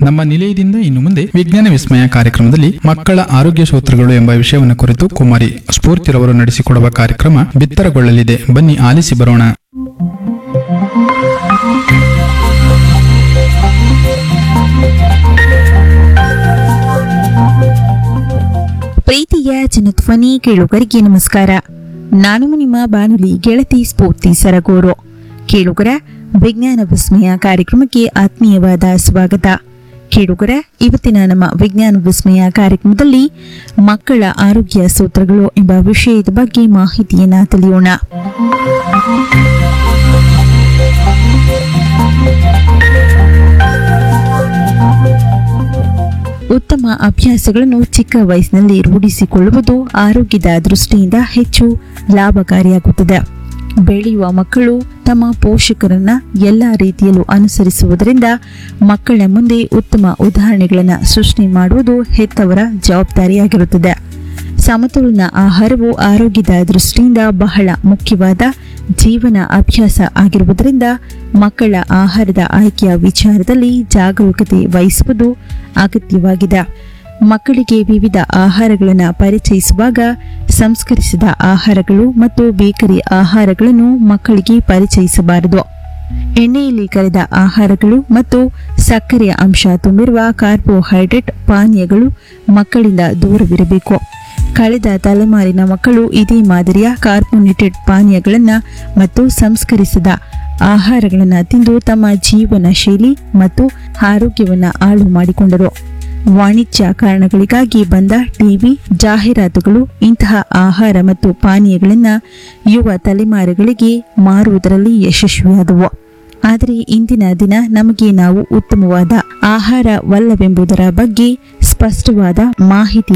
ನಮ್ಮ ನಿಲಯದಿಂದ ಇನ್ನು ಮುಂದೆ ವಿಜ್ಞಾನ ವಿಸ್ಮಯ ಕಾರ್ಯಕ್ರಮದಲ್ಲಿ ಮಕ್ಕಳ ಆರೋಗ್ಯ ಸೂತ್ರಗಳು ಎಂಬ ವಿಷಯವನ್ನು ಕುರಿತು ಕುಮಾರಿ ಸ್ಫೂರ್ತಿರವರು ನಡೆಸಿಕೊಡುವ ಕಾರ್ಯಕ್ರಮ ಬಿತ್ತರಗೊಳ್ಳಲಿದೆ ಬನ್ನಿ ಆಲಿಸಿ ಬರೋಣ ಪ್ರೀತಿಯ ಜನಧ್ವನಿ ಕೇಳುಗರಿಗೆ ನಮಸ್ಕಾರ ನಾನು ನಿಮ್ಮ ಬಾನುಲಿ ಗೆಳತಿ ಸ್ಫೂರ್ತಿ ಸರಗೂರು ಕೇಳುಗರ ವಿಜ್ಞಾನ ವಿಸ್ಮಯ ಕಾರ್ಯಕ್ರಮಕ್ಕೆ ಆತ್ಮೀಯವಾದ ಸ್ವಾಗತ ಕೇಳುಗರ ಇವತ್ತಿನ ನಮ್ಮ ವಿಜ್ಞಾನ ವಿಸ್ಮಯ ಕಾರ್ಯಕ್ರಮದಲ್ಲಿ ಮಕ್ಕಳ ಆರೋಗ್ಯ ಸೂತ್ರಗಳು ಎಂಬ ವಿಷಯದ ಬಗ್ಗೆ ಮಾಹಿತಿಯನ್ನ ತಿಳಿಯೋಣ ಉತ್ತಮ ಅಭ್ಯಾಸಗಳನ್ನು ಚಿಕ್ಕ ವಯಸ್ಸಿನಲ್ಲಿ ರೂಢಿಸಿಕೊಳ್ಳುವುದು ಆರೋಗ್ಯದ ದೃಷ್ಟಿಯಿಂದ ಹೆಚ್ಚು ಲಾಭಕಾರಿಯಾಗುತ್ತದೆ ಬೆಳೆಯುವ ಮಕ್ಕಳು ತಮ್ಮ ಪೋಷಕರನ್ನ ಎಲ್ಲ ರೀತಿಯಲ್ಲೂ ಅನುಸರಿಸುವುದರಿಂದ ಮಕ್ಕಳ ಮುಂದೆ ಉತ್ತಮ ಉದಾಹರಣೆಗಳನ್ನು ಸೃಷ್ಟಿ ಮಾಡುವುದು ಹೆತ್ತವರ ಜವಾಬ್ದಾರಿಯಾಗಿರುತ್ತದೆ ಸಮತೋಲನ ಆಹಾರವು ಆರೋಗ್ಯದ ದೃಷ್ಟಿಯಿಂದ ಬಹಳ ಮುಖ್ಯವಾದ ಜೀವನ ಅಭ್ಯಾಸ ಆಗಿರುವುದರಿಂದ ಮಕ್ಕಳ ಆಹಾರದ ಆಯ್ಕೆಯ ವಿಚಾರದಲ್ಲಿ ಜಾಗರೂಕತೆ ವಹಿಸುವುದು ಅಗತ್ಯವಾಗಿದೆ ಮಕ್ಕಳಿಗೆ ವಿವಿಧ ಆಹಾರಗಳನ್ನು ಪರಿಚಯಿಸುವಾಗ ಸಂಸ್ಕರಿಸಿದ ಆಹಾರಗಳು ಮತ್ತು ಬೇಕರಿ ಆಹಾರಗಳನ್ನು ಮಕ್ಕಳಿಗೆ ಪರಿಚಯಿಸಬಾರದು ಎಣ್ಣೆಯಲ್ಲಿ ಕರೆದ ಆಹಾರಗಳು ಮತ್ತು ಸಕ್ಕರೆಯ ಅಂಶ ತುಂಬಿರುವ ಕಾರ್ಬೋಹೈಡ್ರೇಟ್ ಪಾನೀಯಗಳು ಮಕ್ಕಳಿಂದ ದೂರವಿರಬೇಕು ಕಳೆದ ತಲೆಮಾರಿನ ಮಕ್ಕಳು ಇದೇ ಮಾದರಿಯ ಕಾರ್ಬೋನೇಟೆಡ್ ಪಾನೀಯಗಳನ್ನು ಮತ್ತು ಸಂಸ್ಕರಿಸಿದ ಆಹಾರಗಳನ್ನು ತಿಂದು ತಮ್ಮ ಜೀವನ ಶೈಲಿ ಮತ್ತು ಆರೋಗ್ಯವನ್ನು ಹಾಳು ಮಾಡಿಕೊಂಡರು ವಾಣಿಜ್ಯ ಕಾರಣಗಳಿಗಾಗಿ ಬಂದ ಟಿವಿ ಜಾಹೀರಾತುಗಳು ಇಂತಹ ಆಹಾರ ಮತ್ತು ಪಾನೀಯಗಳನ್ನು ಯುವ ತಲೆಮಾರುಗಳಿಗೆ ಮಾರುವುದರಲ್ಲಿ ಯಶಸ್ವಿಯಾದವು ಆದರೆ ಇಂದಿನ ದಿನ ನಮಗೆ ನಾವು ಉತ್ತಮವಾದ ಆಹಾರವಲ್ಲವೆಂಬುದರ ಬಗ್ಗೆ ಸ್ಪಷ್ಟವಾದ ಮಾಹಿತಿ